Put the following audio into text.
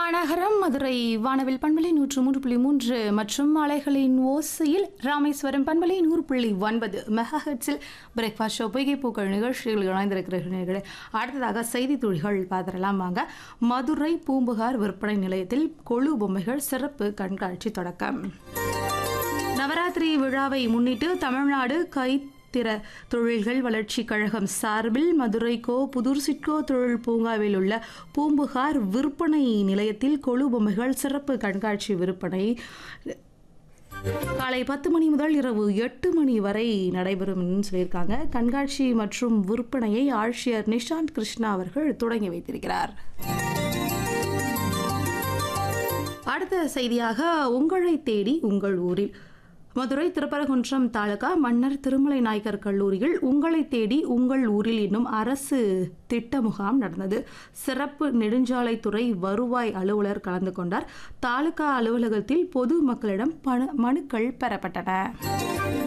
மாநகரம் மதுரை வானவில் பண்பலை நூற்று மூன்று புள்ளி மூன்று மற்றும் அலைகளின் ஓசையில் ராமேஸ்வரம் பண்பலை நூறு புள்ளி ஒன்பது மெகாஹெட்ஸில் பிரேக்ஃபாஸ்ட் ஷோ பொய்கை பூக்கள் நிகழ்ச்சிகள் இணைந்திருக்கிறீர்களே அடுத்ததாக செய்தி துளிகள் பார்த்துடலாம் வாங்க மதுரை பூம்புகார் விற்பனை நிலையத்தில் கொழு பொம்மைகள் சிறப்பு கண்காட்சி தொடக்கம் நவராத்திரி விழாவை முன்னிட்டு தமிழ்நாடு கைத்திற தொழில்கள் வளர்ச்சிக் கழகம் சார்பில் மதுரை கோ புதூர் சிட்கோ தொழில் பூங்காவில் உள்ள பூம்புகார் விற்பனை நிலையத்தில் கொழு பொம்மைகள் சிறப்பு கண்காட்சி விற்பனை காலை பத்து மணி முதல் இரவு எட்டு மணி வரை நடைபெறும் சொல்லியிருக்காங்க கண்காட்சி மற்றும் விற்பனையை ஆட்சியர் நிஷாந்த் கிருஷ்ணா அவர்கள் தொடங்கி வைத்திருக்கிறார் அடுத்த செய்தியாக உங்களை தேடி உங்கள் ஊரில் மதுரை திருப்பரங்குன்றம் தாலுகா மன்னர் திருமலை நாயக்கர் கல்லூரியில் உங்களை தேடி உங்கள் ஊரில் என்னும் அரசு திட்ட முகாம் நடந்தது சிறப்பு நெடுஞ்சாலைத்துறை வருவாய் அலுவலர் கலந்து கொண்டார் தாலுகா அலுவலகத்தில் பொது மக்களிடம் பண மனுக்கள் பெறப்பட்டன